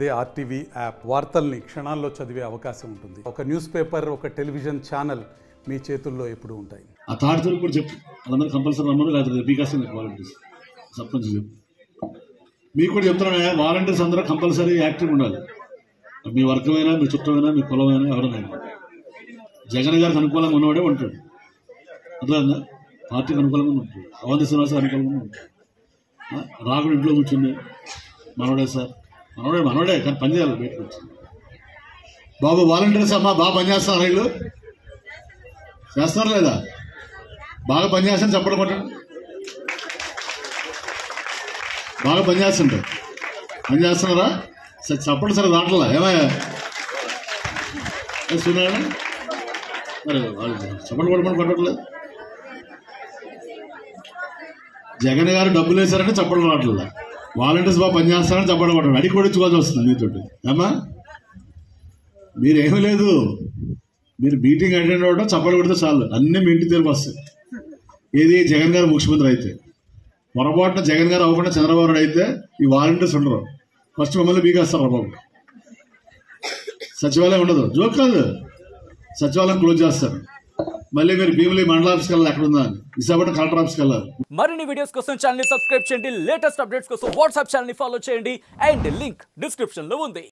అదే RTV app వార్తల్ని క్షణాల్లో చదివే అవకాశం ఉంటుంది ఒక న్యూస్ పేపర్ ఒక టెలివిజన్ ఛానల్ మీ చేతుల్లో ఎప్పుడూ ఉంటాయి ఆ తాడితో కూడా చెప్పు వాళ్ళందరూ కంపల్సరీ రమ్మను లేకపోతే బీకాసం వాలంటీర్స్ సర్పంచ్ చెప్పు మీకు కూడా చెప్తున్నా వాలంటీర్స్ అందరూ కంపల్సరీ యాక్టివ్ ఉండాలి మీ వర్గమైనా మీ చుట్టమైనా మీ కులమైనా ఎవరైనా జగన్ గారికి అనుకూలంగా ఉన్నవాడే ఉంటాడు అర్థమైందా పార్టీకి అనుకూలంగా ఉంటాడు అవంతి శ్రీనివాస అనుకూలంగా ఉంటాడు ఆ, రాకుడు ఇంట్లో కూర్చుంది మనవడే సార్ మనవడే మనవడే కానీ పని చేయాలి బయటకు వచ్చి బాబు వాలంటీర్స్ అమ్మా బాగా పనిచేస్తున్నారు వీళ్ళు చేస్తున్నారు లేదా బాగా పనిచేస్తాను చెప్పడం కొట్టండి బాగా పనిచేస్తుంటారు పని చేస్తున్నారా సరే చెప్పండి సరే దాంట్లో ఏమయ్యా ఏ సూర్యనారాయణ? మరి వాళ్ళు చెప్పండి కొట్టమని కొట్టట్లేదు జగన్ గారు డబ్బులు వేశారంటే చెప్పడం రావట్లేదు వాలంటీర్స్ బాగా పనిచేస్తారని చెప్పడం కొట్టండి అడిగి కొడించుకోవాల్సి వస్తుంది మీతోటి ఏమా మీరేమీ లేదు మీరు మీటింగ్ అటెండ్ అవ్వడం చప్పలు కొడితే చాలు అన్నీ మీ ఇంటికి తిరిగి వస్తాయి ఏది జగన్ గారు ముఖ్యమంత్రి అయితే పొరపాటున జగన్ గారు అవ్వకుండా చంద్రబాబు నాయుడు అయితే ఈ వాలంటీర్స్ ఉండరు ఫస్ట్ మిమ్మల్ని బీకేస్తారు బాబు సచివాలయం ఉండదు జోక్ కాదు సచివాలయం క్లోజ్ చేస్తారు మళ్ళీ మీరు భీమిలి మండల ఆఫీస్కి వెళ్ళాలి ఎక్కడ ఉందా అని విశాఖపట్నం కలెక్టర్ ఆఫీస్కి వెళ్ళాలి మరిన్ని వీడియోస్ కోసం ఛానల్ ని సబ్స్క్రైబ్ చేయండి లేటెస్ట్ అప్డేట్స్ కోసం వాట్సాప్ ఛానల్ ని ఫాలో చేయండి అండ్ లింక్ డిస్క్రిప్షన్ లో ఉంది